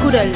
குரல்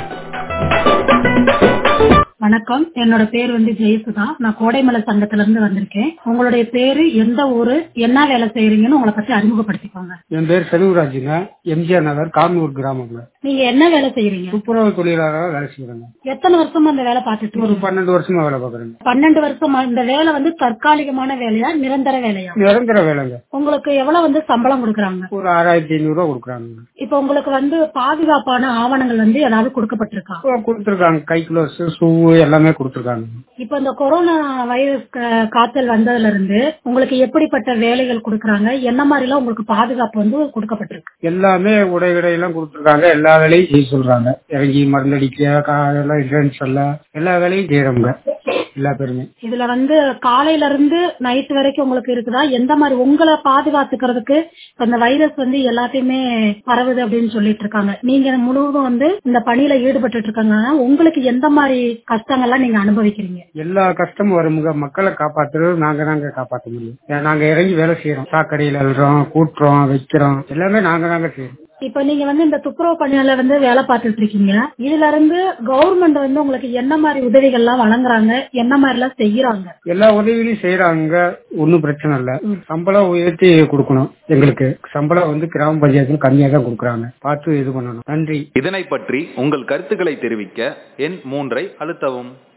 வணக்கம் என்னோட பேர் வந்து ஜெயசுதா நான் கோடைமலை சங்கத்துல இருந்து வந்திருக்கேன் உங்களுடைய பேரு எந்த ஊரு என்ன வேலை செய்யறீங்கன்னு உங்களை பத்தி அறிமுகப்படுத்திக்கோங்க என் பேர் செல்வராஜுங்க எம்ஜிஆர் நகர் காமூர் கிராமங்க நீங்க என்ன வேலை செய்யறீங்க துப்புரவு தொழிலாளராக வேலை செய்யறேங்க எத்தனை வருஷமா அந்த வேலை பார்த்துட்டு ஒரு இருக்கீங்க? பன்னெண்டு வருஷமா வேலை பாக்குறேங்க பன்னெண்டு வருஷமா இந்த வேலை வந்து தற்காலிகமான வேலையா நிரந்தர வேலையா நிரந்தர வேலைங்க உங்களுக்கு எவ்வளவு வந்து சம்பளம் கொடுக்கறாங்க ஒரு ஆறாயிரத்தி ஐநூறு ரூபா கொடுக்குறாங்க இப்ப உங்களுக்கு வந்து பாதுகாப்பான ஆவணங்கள் வந்து ஏதாவது கொடுக்கப்பட்டிருக்கா கொடுத்துருக்காங்க கை கிளோஸ் ஷூ எல்லாமே கொடுத்துருக்காங்க இப்ப இந்த கொரோனா வைரஸ் க- காய்ச்சல் வந்ததுல இருந்து உங்களுக்கு எப்படிப்பட்ட வேலைகள் கொடுக்கறாங்க என்ன மாதிரி எல்லாம் உங்களுக்கு பாதுகாப்பு வந்து கொடுக்கப்பட்டிருக்கு எல்லாமே உடை எல்லாம் கொடுத்துருக்காங்க எல்லா வேலையும் செய்ய சொல்றாங்க இறங்கி மருந்தடிக்க கா- எல்லாம் இன்சூரன்ஸ் எல்லாம் எல்லா வேலையும் செய்யறவங்க எல்லா பேருமே இதுல வந்து காலையில இருந்து நைட் வரைக்கும் உங்களுக்கு இருக்குதா எந்த மாதிரி உங்களை பாதுகாத்துக்கிறதுக்கு இப்ப இந்த வைரஸ் வந்து எல்லாத்தையுமே பரவுது அப்படின்னு சொல்லிட்டு இருக்காங்க நீங்க முழுவதும் வந்து இந்த பணியில ஈடுபட்டு இருக்காங்கன்னா உங்களுக்கு எந்த மாதிரி கஷ்டங்கள்லாம் நீங்க அனுபவிக்கிறீங்க எல்லா கஷ்டமும் வருமுங்க மக்களை காப்பாத்துறது நாங்க தாங்க காப்பாத்த முடியும் ஏன்னா நாங்க இறங்கி வேலை செய்யறோம் சாக்கடையில அல்றோம் கூட்டுறோம் வைக்கிறோம் எல்லாமே நாங்க தாங்க செய்யறோம் இப்ப நீங்க வந்து இந்த துப்புரவு பணியாளர் வந்து வேலை பார்த்துட்டு இருக்கீங்க இதுல இருந்து கவர்மெண்ட் வந்து உங்களுக்கு என்ன மாதிரி உதவிகள் எல்லாம் வழங்குறாங்க என்ன மாதிரி எல்லாம் செய்யறாங்க எல்லா உதவிகளையும் செய்யறாங்க ஒன்னும் பிரச்சனை இல்ல சம்பளம் உயர்த்தி கொடுக்கணும் எங்களுக்கு சம்பளம் வந்து கிராம பஞ்சாயத்துல கம்மியா தான் கொடுக்குறாங்க பார்த்து இது பண்ணணும் நன்றி இதனை பற்றி உங்கள் கருத்துக்களை தெரிவிக்க எண் மூன்றை அழுத்தவும்